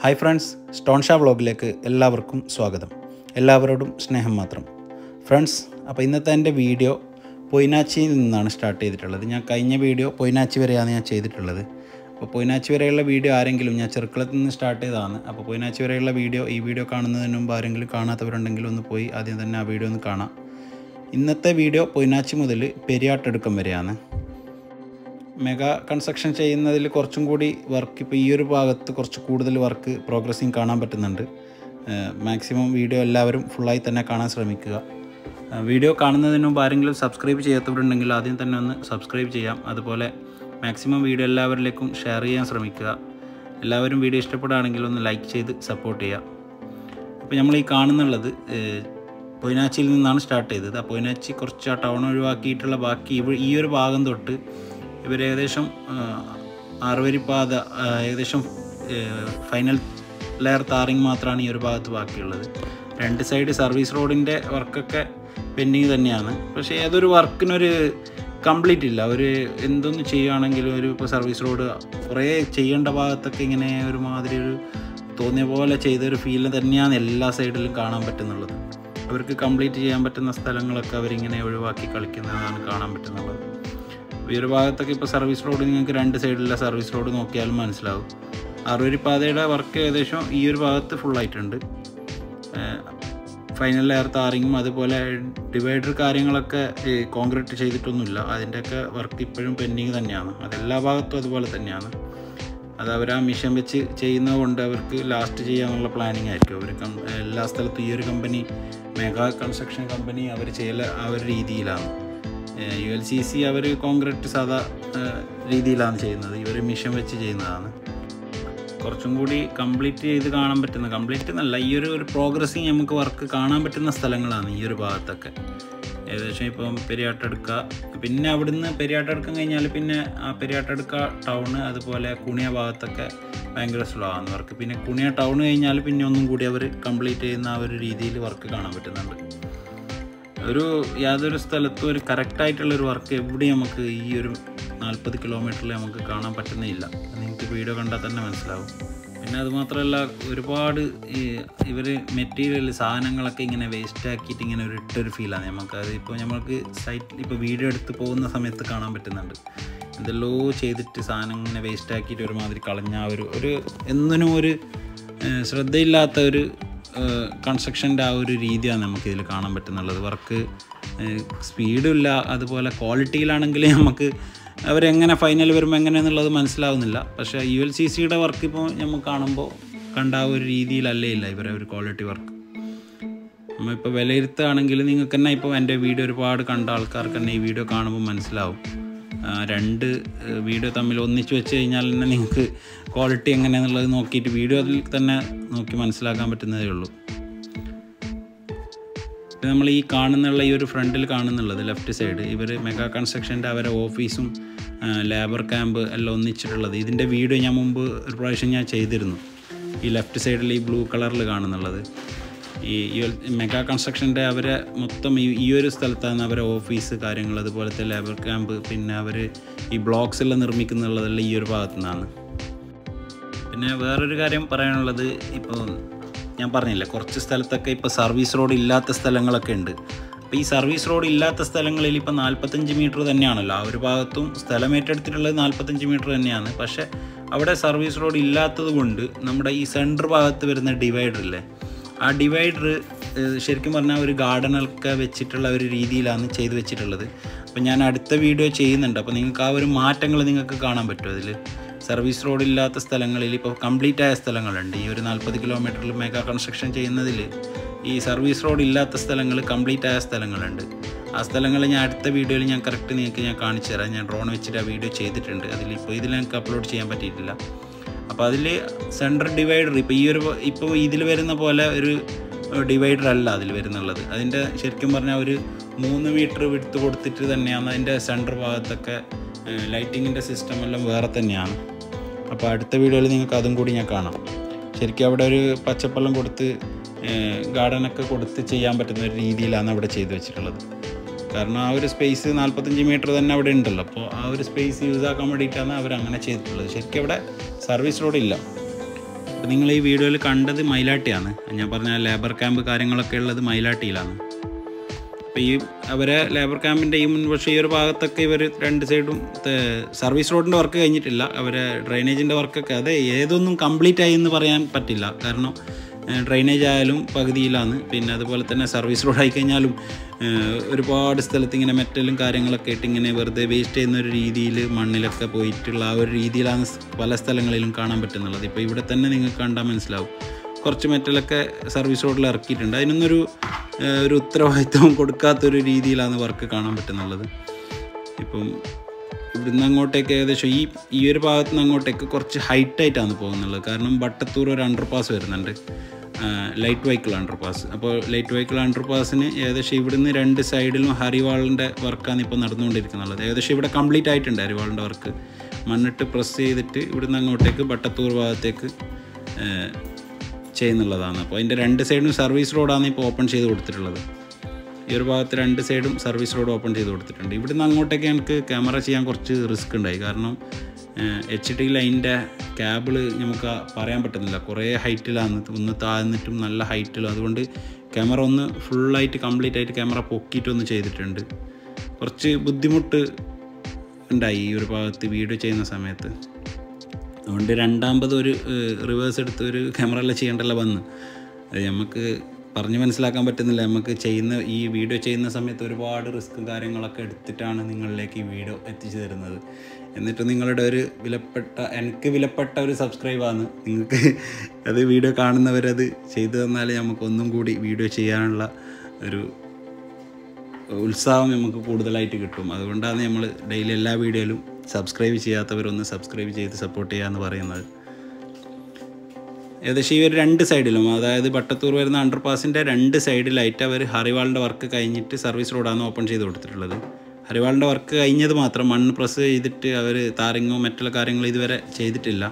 hi friends stone Shah വ്ളോഗിലേക്ക് എല്ലാവർക്കും സ്വാഗതം എല്ലാവരോടും സ്നേഹം മാത്രം ഫ്രണ്ട്സ് അപ്പോൾ ഇന്നത്തെ എൻ്റെ വീഡിയോ പൊയ്നാച്ചിയിൽ നിന്നാണ് സ്റ്റാർട്ട് ചെയ്തിട്ടുള്ളത് ഞാൻ കഴിഞ്ഞ വീഡിയോ പൊയ്നാച്ചി വരെയാണ് ഞാൻ ചെയ്തിട്ടുള്ളത് അപ്പോൾ പൊയ്നാച്ചി വരെയുള്ള വീഡിയോ ആരെങ്കിലും ഞാൻ ചെറുക്കളത്തിൽ നിന്ന് സ്റ്റാർട്ട് ചെയ്തതാണ് അപ്പോൾ പൊയ്നാച്ചി വരെയുള്ള വീഡിയോ ഈ വീഡിയോ കാണുന്നതിന് മുമ്പ് ആരെങ്കിലും കാണാത്തവരുണ്ടെങ്കിൽ ഒന്ന് പോയി ആദ്യം തന്നെ ആ വീഡിയോ ഒന്ന് കാണാം ഇന്നത്തെ വീഡിയോ പൊയ്നാച്ചി മുതൽ പെരിയാട്ടെടുക്കം വരെയാണ് മെഗാ കൺസ്ട്രക്ഷൻ ചെയ്യുന്നതിൽ കുറച്ചും കൂടി വർക്ക് ഇപ്പോൾ ഈ ഒരു ഭാഗത്ത് കുറച്ച് കൂടുതൽ വർക്ക് പ്രോഗ്രസ്സിങ് കാണാൻ പറ്റുന്നുണ്ട് മാക്സിമം വീഡിയോ എല്ലാവരും ഫുള്ളായി തന്നെ കാണാൻ ശ്രമിക്കുക ഏഹ് വീഡിയോ കാണുന്നതിന് മുമ്പ് ആരെങ്കിലും സബ്സ്ക്രൈബ് ചെയ്യാത്തവരുണ്ടെങ്കിൽ ആദ്യം തന്നെ ഒന്ന് സബ്സ്ക്രൈബ് ചെയ്യാം അതുപോലെ മാക്സിമം വീഡിയോ എല്ലാവരിലേക്കും ഷെയർ ചെയ്യാൻ ശ്രമിക്കുക എല്ലാവരും വീഡിയോ ഇഷ്ടപ്പെടുകയാണെങ്കിൽ ഒന്ന് ലൈക്ക് ചെയ്ത് സപ്പോർട്ട് ചെയ്യുക അപ്പോൾ നമ്മൾ ഈ കാണുന്നുള്ളത് ഏഹ്, പൊയ്നാച്ചിയിൽ നിന്നാണ് സ്റ്റാർട്ട് ചെയ്തത് ആ പൊയ്നാച്ചി കുറച്ച് ആ ടൗൺ ഒഴിവാക്കിയിട്ടുള്ള ബാക്കി ഇവ ഈ ഒരു ഭാഗം തൊട്ട് ഇവർ ഏകദേശം ആറുവരിപ്പാത ആ, ഏകദേശം ഫൈനൽ ലെയർ താറിങ് മാത്രമാണ് ഈ ഒരു ഭാഗത്ത് ബാക്കിയുള്ളത് രണ്ട് സൈഡ് സർവീസ് റോഡിൻ്റെ വർക്കൊക്കെ പെൻഡിങ് തന്നെയാണ് പക്ഷേ ഏതൊരു വർക്കിനൊരു കംപ്ലീറ്റ് ഇല്ല ഒരു എന്തൊന്ന് ചെയ്യുകയാണെങ്കിലും ഒരു ഇപ്പോൾ സർവീസ് റോഡ് കുറേ ചെയ്യേണ്ട ഭാഗത്തൊക്കെ ഇങ്ങനെ ഒരുമാതിരി ഒരു തോന്നിയ പോലെ ചെയ്തൊരു ഫീൽ തന്നെയാണ് എല്ലാ സൈഡിലും കാണാൻ പറ്റുന്നുള്ളത് അവർക്ക് കംപ്ലീറ്റ് ചെയ്യാൻ പറ്റുന്ന സ്ഥലങ്ങളൊക്കെ അവരിങ്ങനെ ഒഴിവാക്കി കളിക്കുന്നതാണ് കാണാൻ പറ്റുന്നുള്ളത് ഈ ഒരു ഭാഗത്തൊക്കെ ഇപ്പോൾ സർവീസ് റോഡ് നിങ്ങൾക്ക് രണ്ട് സൈഡിലുള്ള സർവീസ് റോഡ് നോക്കിയാലും മനസ്സിലാവും അറുപരി പാതയുടെ വർക്ക് ഏകദേശം ഈ ഒരു ഭാഗത്ത് ഫുള്ളായിട്ടുണ്ട് ഫൈനൽ ലെയർ താറിങ്ങും അതുപോലെ ഡിവൈഡർ കാര്യങ്ങളൊക്കെ കോൺക്രീറ്റ് ചെയ്തിട്ടൊന്നുമില്ല അതിൻ്റെയൊക്കെ വർക്ക് ഇപ്പോഴും പെൻഡിങ് തന്നെയാണ് അതെല്ലാ ഭാഗത്തും അതുപോലെ തന്നെയാണ് അത് അവർ ആ മിഷൻ വെച്ച് ചെയ്യുന്നത് കൊണ്ട് അവർക്ക് ലാസ്റ്റ് ചെയ്യാനുള്ള പ്ലാനിങ് ആയിരിക്കും അവർ കം- എല്ലാ സ്ഥലത്തും ഈ ഒരു കമ്പനി മെഗാ കൺസ്ട്രക്ഷൻ കമ്പനി അവർ ചെയ്യല ആ ഒരു രീതിയിലാണ് യു എൽ സി സി അവർ കോൺക്രീറ്റ് സാധാ ഏഹ്, രീതിയിലാണ് ചെയ്യുന്നത് ഇവർ മിഷൻ വെച്ച് ചെയ്യുന്നതാണ് കുറച്ചും കൂടി കംപ്ലീറ്റ് ചെയ്ത് കാണാൻ പറ്റുന്ന കംപ്ലീറ്റ് എന്നല്ല ഈ ഒരു ഒരു പ്രോഗ്രസ്സിങ് നമുക്ക് വർക്ക് കാണാൻ പറ്റുന്ന സ്ഥലങ്ങളാണ് ഈ ഒരു ഭാഗത്തൊക്കെ ഏകദേശം ഇപ്പം പെരിയാട്ടെടുക്ക പിന്നെ അവിടുന്ന് പെരിയാട്ടെടുക്കം കഴിഞ്ഞാൽ പിന്നെ ആ പെരിയാട്ടെടുക്ക ടൗണ് അതുപോലെ കുണിയ ഭാഗത്തൊക്കെ ഭയങ്കര സ്ലോ ആണ് വർക്ക് പിന്നെ കുണിയ ടൗൺ കഴിഞ്ഞാൽ പിന്നെ ഒന്നും കൂടി അവർ കംപ്ലീറ്റ് ചെയ്യുന്ന ആ ഒരു രീതിയിൽ വർക്ക് കാണാൻ പറ്റുന്നുണ്ട് ഒരു യാതൊരു സ്ഥലത്തും ഒരു കറക്റ്റായിട്ടുള്ള ഒരു വർക്ക് എവിടെയും നമുക്ക് ഈ ഒരു നാൽപ്പത് കിലോമീറ്ററിൽ നമുക്ക് കാണാൻ പറ്റുന്നില്ല അത് നിങ്ങൾക്ക് വീഡിയോ കണ്ടാൽ തന്നെ മനസ്സിലാവും പിന്നെ അതുമാത്രമല്ല ഒരുപാട് ഈ ഇവർ മെറ്റീരിയൽ സാധനങ്ങളൊക്കെ ഇങ്ങനെ വേസ്റ്റ് ആക്കിയിട്ട് ഇങ്ങനെ ഒരു ഇട്ടൊരു ഫീലാണ് നമുക്ക് അത് ഇപ്പോൾ നമുക്ക് സൈറ്റിൽ ഇപ്പോൾ വീഡിയോ എടുത്ത് പോകുന്ന സമയത്ത് കാണാൻ പറ്റുന്നുണ്ട് എന്തെല്ലോ ചെയ്തിട്ട് സാധനം ഇങ്ങനെ വേസ്റ്റ് ആക്കിയിട്ട് ഒരുമാതിരി കളഞ്ഞ ആ ഒരു ഒരു എന്തിനും ഒരു ഏഹ്, ശ്രദ്ധയില്ലാത്ത ഒരു കൺസ്ട്രക്ഷൻ്റെ ആ ഒരു രീതിയാണ് നമുക്കിതിൽ കാണാൻ പറ്റുന്നുള്ളത് വർക്ക് സ്പീഡും ഇല്ല അതുപോലെ ക്വാളിറ്റിയിലാണെങ്കിൽ നമുക്ക് അവരെങ്ങനെ ഫൈനൽ വരുമ്പോൾ എങ്ങനെയെന്നുള്ളത് മനസ്സിലാവുന്നില്ല പക്ഷേ യു എൽ സി സിയുടെ വർക്ക് ഇപ്പോൾ നമുക്ക് കാണുമ്പോൾ കണ്ട ആ ഒരു രീതിയിലല്ലേ ഇല്ല ഇവരെ ഒരു ക്വാളിറ്റി വർക്ക് നമ്മളിപ്പോൾ വിലയിരുത്തുകയാണെങ്കിൽ നിങ്ങൾക്ക് തന്നെ ഇപ്പോൾ എൻ്റെ വീഡിയോ ഒരുപാട് കണ്ട ആൾക്കാർക്ക് തന്നെ ഈ വീഡിയോ കാണുമ്പോൾ മനസ്സിലാവും ആ, രണ്ട് വീഡിയോ തമ്മിൽ ഒന്നിച്ച് വെച്ച് കഴിഞ്ഞാൽ തന്നെ നിങ്ങൾക്ക് ക്വാളിറ്റി എങ്ങനെയാണെന്നുള്ളത് നോക്കിയിട്ട് വീഡിയോ അതിൽ തന്നെ നോക്കി മനസ്സിലാക്കാൻ പറ്റുന്നതേ ഉള്ളൂ ഇത് നമ്മൾ ഈ കാണുന്നുള്ള ഈ ഒരു ഫ്രണ്ടിൽ കാണുന്നുള്ളത് ലെഫ്റ്റ് സൈഡ് ഇവർ മെഗാ കൺസ്ട്രക്ഷൻ്റെ അവരെ ഓഫീസും ലേബർ ക്യാമ്പ് എല്ലാം ഒന്നിച്ചിട്ടുള്ളത് ഇതിൻ്റെ വീഡിയോ ഞാൻ മുമ്പ് ഒരു പ്രാവശ്യം ഞാൻ ചെയ്തിരുന്നു ഈ ലെഫ്റ്റ് സൈഡിൽ ഈ ബ്ലൂ കളറിൽ കാണുന്നുള്ളത് ഈ ഈ ഒരു മെഗാ കൺസ്ട്രക്ഷൻ്റെ അവരെ മൊത്തം ഈ ഈ ഒരു സ്ഥലത്താണ് അവരെ ഓഫീസ് കാര്യങ്ങൾ അതുപോലത്തെ ലേബർ ക്യാമ്പ് പിന്നെ അവർ ഈ ബ്ലോക്സ് എല്ലാം നിർമ്മിക്കുന്നുള്ളതെല്ലാം ഈ ഒരു ഭാഗത്തു നിന്നാണ് പിന്നെ വേറൊരു കാര്യം പറയാനുള്ളത് ഇപ്പോൾ ഞാൻ പറഞ്ഞില്ലേ കുറച്ച് സ്ഥലത്തൊക്കെ ഇപ്പോൾ സർവീസ് റോഡ് ഇല്ലാത്ത സ്ഥലങ്ങളൊക്കെ ഉണ്ട് അപ്പോൾ ഈ സർവീസ് റോഡ് ഇല്ലാത്ത സ്ഥലങ്ങളിൽ ഇപ്പോൾ നാൽപ്പത്തഞ്ച് മീറ്റർ തന്നെയാണല്ലോ ആ ഒരു ഭാഗത്തും സ്ഥലം ഏറ്റെടുത്തിട്ടുള്ളത് നാൽപ്പത്തഞ്ച് മീറ്റർ തന്നെയാണ് പക്ഷേ അവിടെ സർവീസ് റോഡ് ഇല്ലാത്തത് കൊണ്ട് നമ്മുടെ ഈ സെൻറ്റർ ഭാഗത്ത് വരുന്ന ഡിവൈഡർ ഇല്ലേ ആ ഡിവൈഡർ ശരിക്കും പറഞ്ഞാൽ ഒരു ഗാർഡനൊക്കെ വെച്ചിട്ടുള്ള ഒരു രീതിയിലാണ് ചെയ്തു വെച്ചിട്ടുള്ളത് അപ്പോൾ ഞാൻ അടുത്ത വീഡിയോ ചെയ്യുന്നുണ്ട് അപ്പോൾ നിങ്ങൾക്ക് ആ ഒരു മാറ്റങ്ങൾ നിങ്ങൾക്ക് കാണാൻ പറ്റും അതിൽ സർവീസ് റോഡ് ഇല്ലാത്ത സ്ഥലങ്ങളിൽ ഇപ്പോൾ കംപ്ലീറ്റ് ആയ സ്ഥലങ്ങളുണ്ട് ഈ ഒരു നാൽപ്പത് കിലോമീറ്ററിൽ മെഗാ കൺസ്ട്രക്ഷൻ ചെയ്യുന്നതിൽ ഈ സർവീസ് റോഡ് ഇല്ലാത്ത സ്ഥലങ്ങൾ കംപ്ലീറ്റ് ആയ സ്ഥലങ്ങളുണ്ട് ആ സ്ഥലങ്ങൾ ഞാൻ അടുത്ത വീഡിയോയിൽ ഞാൻ കറക്റ്റ് നിങ്ങൾക്ക് ഞാൻ കാണിച്ചു തരാം ഞാൻ ഡ്രോൺ വെച്ചിട്ട് ആ വീഡിയോ ചെയ്തിട്ടുണ്ട് അതിൽ ഇപ്പോൾ ഇതിൽ എനിക്ക് അപ്ലോഡ് ചെയ്യാൻ പറ്റിയിട്ടില്ല അപ്പോൾ അതിൽ സെൻട്രൽ ഡിവൈഡർ ഇപ്പോൾ ഈ ഒരു ഇപ്പോൾ ഇതിൽ വരുന്ന പോലെ ഒരു ഡിവൈഡർ അല്ല അതിൽ വരുന്നുള്ളത് അതിൻ്റെ ശരിക്കും പറഞ്ഞാൽ ഒരു മൂന്ന് മീറ്റർ വിട്ട് കൊടുത്തിട്ട് തന്നെയാണ് അതിൻ്റെ സെൻറ്റർ ഭാഗത്തൊക്കെ ലൈറ്റിങ്ങിൻ്റെ സിസ്റ്റം എല്ലാം വേറെ തന്നെയാണ് അപ്പോൾ അടുത്ത വീഡിയോയിൽ നിങ്ങൾക്ക് അതും കൂടി ഞാൻ കാണാം ശരിക്കും അവിടെ ഒരു പച്ചപ്പെല്ലാം കൊടുത്ത് ഗാർഡനൊക്കെ കൊടുത്ത് ചെയ്യാൻ പറ്റുന്ന ഒരു രീതിയിലാണ് അവിടെ ചെയ്തു വെച്ചിട്ടുള്ളത് കാരണം ആ ഒരു സ്പേസ് നാൽപ്പത്തഞ്ച് മീറ്റർ തന്നെ അവിടെ ഉണ്ടല്ലോ അപ്പോൾ ആ ഒരു സ്പേസ് യൂസ് ആക്കാൻ വേണ്ടിയിട്ടാണ് അവർ അങ്ങനെ ചെയ്തിട്ടുള്ളത് ശരിക്കും അവിടെ സർവീസ് റോഡ് ഇല്ല അപ്പോൾ നിങ്ങൾ ഈ വീഡിയോയിൽ കണ്ടത് മൈലാട്ടിയാണ് ഞാൻ പറഞ്ഞ ലേബർ ക്യാമ്പ് കാര്യങ്ങളൊക്കെ ഉള്ളത് മൈലാട്ടിയിലാണ് അപ്പോൾ ഈ അവരെ ലേബർ ക്യാമ്പിൻ്റെ ഈ മുൻവശം ഈ ഒരു ഭാഗത്തൊക്കെ ഇവർ രണ്ട് സൈഡും സർവീസ് റോഡിൻ്റെ വർക്ക് കഴിഞ്ഞിട്ടില്ല അവരെ ഡ്രൈനേജിൻ്റെ വർക്കൊക്കെ അത് ഏതൊന്നും കംപ്ലീറ്റ് ആയി എന്ന് പറയാൻ പറ്റില്ല കാരണം ഡ്രൈനേജ് ആയാലും പകുതിയിലാണ് പിന്നെ അതുപോലെ തന്നെ സർവീസ് റോഡ് ആയിക്കഴിഞ്ഞാലും ഏഹ്, ഒരുപാട് സ്ഥലത്ത് ഇങ്ങനെ മെറ്റലും കാര്യങ്ങളൊക്കെ ഇട്ട് ഇങ്ങനെ വെറുതെ വേസ്റ്റ് ചെയ്യുന്ന ഒരു രീതിയിൽ മണ്ണിലൊക്കെ പോയിട്ടുള്ള ആ ഒരു രീതിയിലാണ് സ് പല സ്ഥലങ്ങളിലും കാണാൻ പറ്റുന്നുള്ളത് ഇപ്പോൾ ഇവിടെ തന്നെ നിങ്ങൾക്ക് കണ്ടാൽ മനസ്സിലാവും കുറച്ച് മെറ്റലൊക്കെ സർവീസ് റോഡിൽ ഇറക്കിയിട്ടുണ്ട് അതിനൊന്നൊരു ഏഹ്, ഒരു ഉത്തരവാദിത്വം കൊടുക്കാത്തൊരു രീതിയിലാണ് വർക്ക് കാണാൻ പറ്റുന്നുള്ളത് ഇപ്പം ഇവിടുന്ന് അങ്ങോട്ടേക്ക് ഏകദേശം ഈ ഈ ഒരു ഭാഗത്ത് നിന്ന് അങ്ങോട്ടേക്ക് കുറച്ച് ഹൈറ്റായിട്ടാണ് പോകുന്നുള്ളത് കാരണം ബട്ടത്തൂർ ഒരു അണ്ടർ പാസ് വരുന്നുണ്ട് ലൈറ്റ് വെഹിക്കിൾ അണ്ടർ പാസ് അപ്പോൾ ലൈറ്റ് വെഹിക്കിൾ അണ്ടർ പാസിന് ഏകദേശം ഇവിടുന്ന് രണ്ട് സൈഡിലും ഹരിവാളിൻ്റെ വർക്കാണ് ഇപ്പോൾ നടന്നുകൊണ്ടിരിക്കുന്നുള്ളത് ഏകദേശം ഇവിടെ കംപ്ലീറ്റ് ആയിട്ടുണ്ട് ഹരിവാളിൻ്റെ വർക്ക് മണ്ണിട്ട് പ്രസ് ചെയ്തിട്ട് ഇവിടുന്ന് അങ്ങോട്ടേക്ക് ബട്ടത്തൂർ ഭാഗത്തേക്ക് ഏഹ്, ചെയ്യുന്നുള്ളതാണ് അപ്പോൾ അതിൻ്റെ രണ്ട് സൈഡും സർവീസ് റോഡാണ് ഇപ്പോൾ ഓപ്പൺ ചെയ്ത് കൊടുത്തിട്ടുള്ളത് ഈ ഒരു ഭാഗത്ത് രണ്ട് സൈഡും സർവീസ് റോഡ് ഓപ്പൺ ചെയ്ത് കൊടുത്തിട്ടുണ്ട് ഇവിടുന്ന് അങ്ങോട്ടേക്ക് എനിക്ക് ക്യാമറ ചെയ്യാൻ കുറച്ച് റിസ്ക് ഉണ്ടായി കാരണം എച്ച് ഡി ലൈനിൻ്റെ ക്യാബിള് നമുക്ക് പറയാൻ പറ്റുന്നില്ല കുറേ ഹൈറ്റിലാണ് ഒന്ന് താഴ്ന്നിട്ടും നല്ല ഹൈറ്റിലും അതുകൊണ്ട് ക്യാമറ ഒന്ന് ഫുള്ളായിട്ട് കംപ്ലീറ്റ് ആയിട്ട് ക്യാമറ പൊക്കിയിട്ടൊന്ന് ചെയ്തിട്ടുണ്ട് കുറച്ച് ബുദ്ധിമുട്ട് ഉണ്ടായി ഈ ഒരു ഭാഗത്ത് വീഡിയോ ചെയ്യുന്ന സമയത്ത് അതുകൊണ്ട് രണ്ടാമത് ഒരു റിവേഴ്സ് എടുത്ത് ഒരു ക്യാമറയെല്ലാം ചെയ്യേണ്ടല്ല വന്ന് അത് നമുക്ക് പറഞ്ഞ് മനസ്സിലാക്കാൻ പറ്റുന്നില്ല നമുക്ക് ചെയ്യുന്ന ഈ വീഡിയോ ചെയ്യുന്ന സമയത്ത് ഒരുപാട് റിസ്ക്കും കാര്യങ്ങളൊക്കെ എടുത്തിട്ടാണ് നിങ്ങളിലേക്ക് ഈ വീഡിയോ എത്തിച്ചു തരുന്നത് എന്നിട്ട് നിങ്ങളുടെ ഒരു വിലപ്പെട്ട എനിക്ക് വിലപ്പെട്ട ഒരു സബ്സ്ക്രൈബാണ് നിങ്ങൾക്ക് അത് വീഡിയോ കാണുന്നവരത് ചെയ്തു തന്നാൽ നമുക്ക് ഒന്നും കൂടി വീഡിയോ ചെയ്യാനുള്ള ഒരു ഉത്സാഹം നമുക്ക് കൂടുതലായിട്ട് കിട്ടും അതുകൊണ്ടാണ് നമ്മൾ ഡെയിലി എല്ലാ വീഡിയോയിലും സബ്സ്ക്രൈബ് ചെയ്യാത്തവരൊന്ന് സബ്സ്ക്രൈബ് ചെയ്ത് സപ്പോർട്ട് ചെയ്യാമെന്ന് പറയുന്നത് ഏകദേശം ഈ ഒരു രണ്ട് സൈഡിലും അതായത് ബട്ടത്തൂർ വരുന്ന അണ്ടർപാസിൻ്റെ രണ്ട് സൈഡിലായിട്ട് അവർ ഹറിവാളിൻ്റെ വർക്ക് കഴിഞ്ഞിട്ട് സർവീസ് റോഡാണ് ഓപ്പൺ ചെയ്ത് കൊടുത്തിട്ടുള്ളത് ഹരിവാളിൻ്റെ വർക്ക് കഴിഞ്ഞത് മാത്രം മണ്ണ് പ്രസ് ചെയ്തിട്ട് അവർ താരങ്ങോ മറ്റുള്ള കാര്യങ്ങളോ ഇതുവരെ ചെയ്തിട്ടില്ല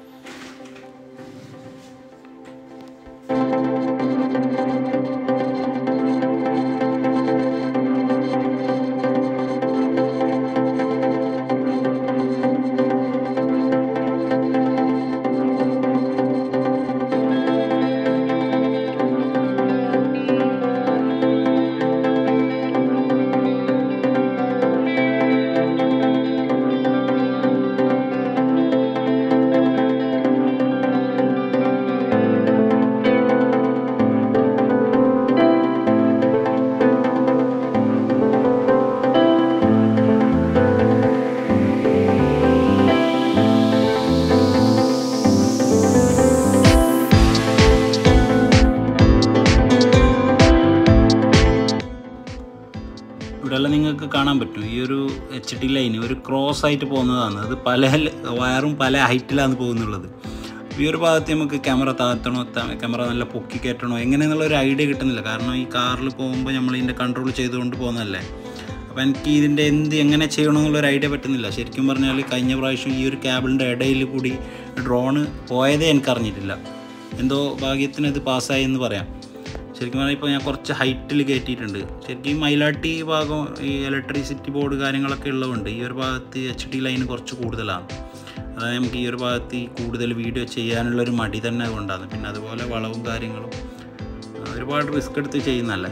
ഇവിടെയെല്ലാം നിങ്ങൾക്ക് കാണാൻ പറ്റും ഈ ഒരു എച്ച് ഡി ലൈൻ ഒരു ക്രോസ് ആയിട്ട് പോകുന്നതാണ് അത് പല വയറും പല ഹൈറ്റിലാണ് പോകുന്നുള്ളത് ഈ ഒരു ഭാഗത്ത് നമുക്ക് ക്യാമറ താഴ്ത്തണോ ക്യാമറ നല്ല പൊക്കി കയറ്റണോ എങ്ങനെയെന്നുള്ള ഒരു ഐഡിയ കിട്ടുന്നില്ല കാരണം ഈ കാറിൽ പോകുമ്പോൾ നമ്മൾ ഇതിൻ്റെ കൺട്രോൾ ചെയ്തുകൊണ്ട് പോകുന്നതല്ലേ അപ്പോൾ എനിക്ക് ഇതിൻ്റെ എന്ത് എങ്ങനെ ചെയ്യണമെന്നുള്ളൊരു ഐഡിയ പറ്റുന്നില്ല ശരിക്കും പറഞ്ഞാൽ കഴിഞ്ഞ പ്രാവശ്യം ഈ ഒരു ക്യാബിളിൻ്റെ ഇടയിൽ കൂടി ഡ്രോണ് പോയതേ എനിക്കറിഞ്ഞിട്ടില്ല എന്തോ ഭാഗ്യത്തിന് ഇത് പാസ്സായി എന്ന് പറയാം ശരിക്കും പറഞ്ഞാൽ ഇപ്പോൾ ഞാൻ കുറച്ച് ഹൈറ്റിൽ കയറ്റിയിട്ടുണ്ട് ശരിക്കും ഈ മയിലാട്ടി ഭാഗം ഈ ഇലക്ട്രിസിറ്റി ബോർഡ് കാര്യങ്ങളൊക്കെ ഉള്ളതുകൊണ്ട് ഈ ഒരു ഭാഗത്ത് എച്ച് ഡി ലൈൻ കുറച്ച് കൂടുതലാണ് അതായത് നമുക്ക് ഈ ഒരു ഭാഗത്ത് ഈ കൂടുതൽ വീഡിയോ ചെയ്യാനുള്ളൊരു മടി തന്നെ കൊണ്ടാണ് പിന്നെ അതുപോലെ വളവും കാര്യങ്ങളും ആ, ഒരുപാട് റിസ്ക് എടുത്ത് ചെയ്യുന്നല്ലേ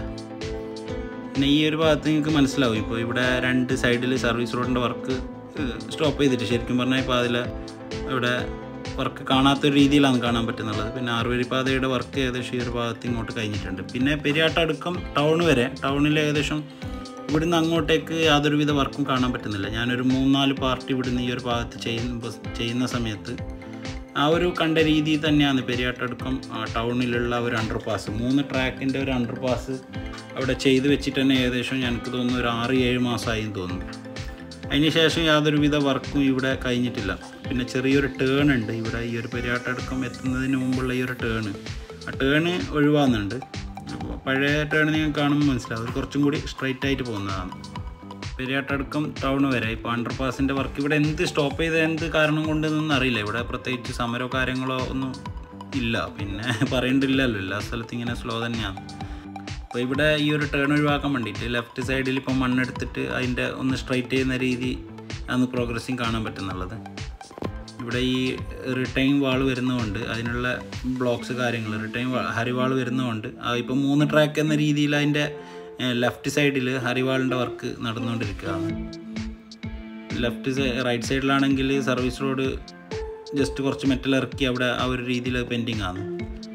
പിന്നെ ഈ ഒരു ഭാഗത്ത് നിങ്ങൾക്ക് മനസ്സിലാവും ഇപ്പോൾ ഇവിടെ രണ്ട് സൈഡിൽ സർവീസ് റോഡിൻ്റെ വർക്ക് സ്റ്റോപ്പ് ചെയ്തിട്ട് ശരിക്കും പറഞ്ഞാൽ ഇപ്പോൾ അതിൽ ഇവിടെ വർക്ക് കാണാത്തൊരു രീതിയിലാണ് കാണാൻ പറ്റുന്നുള്ളത് പിന്നെ ആറുവരിപ്പാതയുടെ വർക്ക് ഏകദേശം ഈ ഒരു ഭാഗത്ത് ഇങ്ങോട്ട് കഴിഞ്ഞിട്ടുണ്ട് പിന്നെ പെരിയാട്ടടുക്കം ടൗൺ വരെ ടൗണിൽ ഏകദേശം ഇവിടുന്ന് അങ്ങോട്ടേക്ക് യാതൊരുവിധ വർക്കും കാണാൻ പറ്റുന്നില്ല ഞാനൊരു മൂന്നാല് പാർട്ടി ഇവിടുന്ന് ഈ ഒരു ഭാഗത്ത് ചെയ്യുമ്പോൾ ചെയ്യുന്ന സമയത്ത് ആ ഒരു കണ്ട രീതി തന്നെയാണ് പെരിയാട്ടടുക്കം ആ, ടൗണിലുള്ള ഒരു അണ്ടർ പാസ് മൂന്ന് ട്രാക്കിൻ്റെ ഒരു അണ്ടർ പാസ് അവിടെ ചെയ്ത് വെച്ചിട്ട് തന്നെ ഏകദേശം എനിക്ക് തോന്നുന്നു ഒരു ആറ് ഏഴ് മാസമായി എന്ന് തോന്നുന്നു അതിനുശേഷം യാതൊരുവിധ വർക്കും ഇവിടെ കഴിഞ്ഞിട്ടില്ല പിന്നെ ചെറിയൊരു ടേൺ ഉണ്ട് ഇവിടെ ഈ ഒരു പെരിയാട്ടടുക്കം എത്തുന്നതിന് മുമ്പുള്ള ഈ ഒരു ടേൺ ആ ടേണ് ഒഴിവാകുന്നുണ്ട് അപ്പോൾ പഴയ ടേൺ നിങ്ങൾക്ക് കാണുമ്പോൾ മനസ്സിലാവും അത് കുറച്ചും കൂടി സ്ട്രൈറ്റ് ആയിട്ട് പോകുന്നതാണ് പെരിയാട്ടടുക്കം ടൗൺ വരെ ഇപ്പോൾ അണ്ടർ പാസിൻ്റെ വർക്ക് ഇവിടെ എന്ത് സ്റ്റോപ്പ് ചെയ്ത എന്ത് കാരണം കൊണ്ടെന്നൊന്നും അറിയില്ല ഇവിടെ പ്രത്യേകിച്ച് സമരമോ കാര്യങ്ങളോ ഒന്നും ഇല്ല പിന്നെ പറയേണ്ടില്ലല്ലോ എല്ലാ സ്ഥലത്തും ഇങ്ങനെ സ്ലോ തന്നെയാണ് അപ്പോൾ ഇവിടെ ഈ ഒരു ടേൺ ഒഴിവാക്കാൻ വേണ്ടിയിട്ട് ലെഫ്റ്റ് സൈഡിൽ ഇപ്പം മണ്ണെടുത്തിട്ട് അതിൻ്റെ ഒന്ന് സ്ട്രൈറ്റ് ചെയ്യുന്ന രീതി ആണ് പ്രോഗ്രസിങ് കാണാൻ പറ്റുന്നുള്ളത് ഇവിടെ ഈ റിട്ടൈൻ വാൾ വരുന്നതുകൊണ്ട് അതിനുള്ള ബ്ലോക്സ് കാര്യങ്ങൾ റിട്ടൈൻ ഹരിവാൾ വരുന്നതുകൊണ്ട് ഇപ്പം മൂന്ന് ട്രാക്ക് എന്ന രീതിയിൽ അതിൻ്റെ ലെഫ്റ്റ് സൈഡിൽ ഹരിവാളിൻ്റെ വർക്ക് നടന്നുകൊണ്ടിരിക്കുകയാണ് ലെഫ്റ്റ് റൈറ്റ് സൈഡിലാണെങ്കിൽ സർവീസ് റോഡ് ജസ്റ്റ് കുറച്ച് മെറ്റൽ ഇറക്കി അവിടെ ആ ഒരു രീതിയിൽ പെൻഡിങ് ആണ്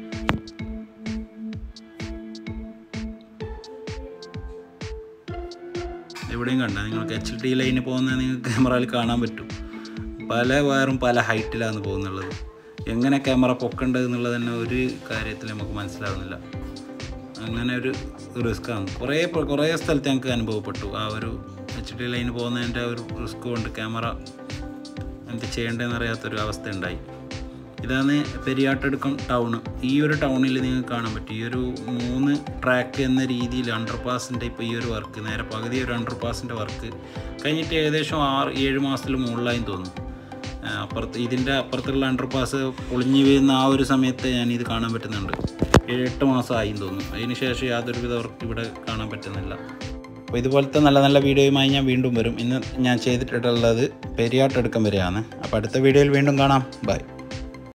എവിടെയും കണ്ട നിങ്ങൾക്ക് എച്ച് ഡി ലൈന് പോകുന്നത് നിങ്ങൾക്ക് ക്യാമറയിൽ കാണാൻ പറ്റും പല വയറും പല ഹൈറ്റിലാണ് പോകുന്നുള്ളത് എങ്ങനെ ക്യാമറ പൊക്കേണ്ടത് എന്നുള്ളത് തന്നെ ഒരു കാര്യത്തിൽ നമുക്ക് മനസ്സിലാവുന്നില്ല അങ്ങനെ ഒരു റിസ്ക്കാണ് കുറേ കുറേ സ്ഥലത്ത് ഞങ്ങൾക്ക് അനുഭവപ്പെട്ടു ആ ഒരു എച്ച് ഡി ലൈന് പോകുന്നതിൻ്റെ ഒരു റിസ്ക് കൊണ്ട് ക്യാമറ എന്ത് ചെയ്യേണ്ടതെന്ന് അറിയാത്തൊരു അവസ്ഥ ഉണ്ടായി ഇതാണ് പെരിയാട്ടടുക്കം ടൗൺ ഈ ഒരു ടൗണിൽ നിങ്ങൾക്ക് കാണാൻ പറ്റും ഈ ഒരു മൂന്ന് ട്രാക്ക് എന്ന രീതിയിൽ അണ്ടർപാസിൻ്റെ ഇപ്പോൾ ഈ ഒരു വർക്ക് നേരെ പകുതി ഒരു അണ്ടർപാസിൻ്റെ വർക്ക് കഴിഞ്ഞിട്ട് ഏകദേശം ആറ് ഏഴ് മാസത്തിൽ മുകളിലായി തോന്നുന്നു അപ്പുറത്ത് ഇതിൻ്റെ അപ്പുറത്തുള്ള അണ്ടർപാസ് പൊളിഞ്ഞു വീഴുന്ന ആ ഒരു സമയത്ത് ഞാൻ ഇത് കാണാൻ പറ്റുന്നുണ്ട് ഏഴ് എട്ട് മാസമായി തോന്നുന്നു അതിന് ശേഷം യാതൊരുവിധ വർക്ക് ഇവിടെ കാണാൻ പറ്റുന്നില്ല അപ്പോൾ ഇതുപോലത്തെ നല്ല നല്ല വീഡിയോയുമായി ഞാൻ വീണ്ടും വരും ഇന്ന് ഞാൻ ചെയ്തിട്ടുള്ളത് പെരിയാട്ടെടുക്കം വരെയാണ് അപ്പോൾ അടുത്ത വീഡിയോയിൽ വീണ്ടും കാണാം ബൈ